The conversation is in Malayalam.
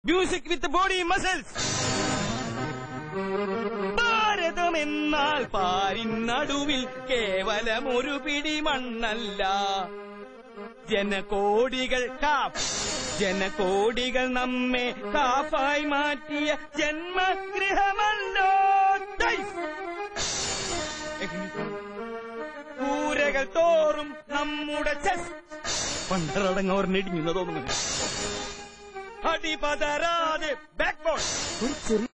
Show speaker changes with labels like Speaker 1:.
Speaker 1: Music with body muscles Bharatam എന്നാൽ പാരിനടുവിൽ കേവലം ഒരു പിടി മണ്ണല്ല ജനകോടികൾ കാഫ് ജനകോടികൾ നമ്മെ കാഫായി മാറ്റിയ ജന്മഗൃഹമല്ലോ ടൈഫ്. കൂരകൾ തോറും നമ്മുടെ ചെസ് പണ്ടറടങ്ങോറിനിടിഞ്ഞു തോന്നുന്നു അടിപതരാതെ ബാക്ക് ബോൾ
Speaker 2: ഒരു ചെറിയ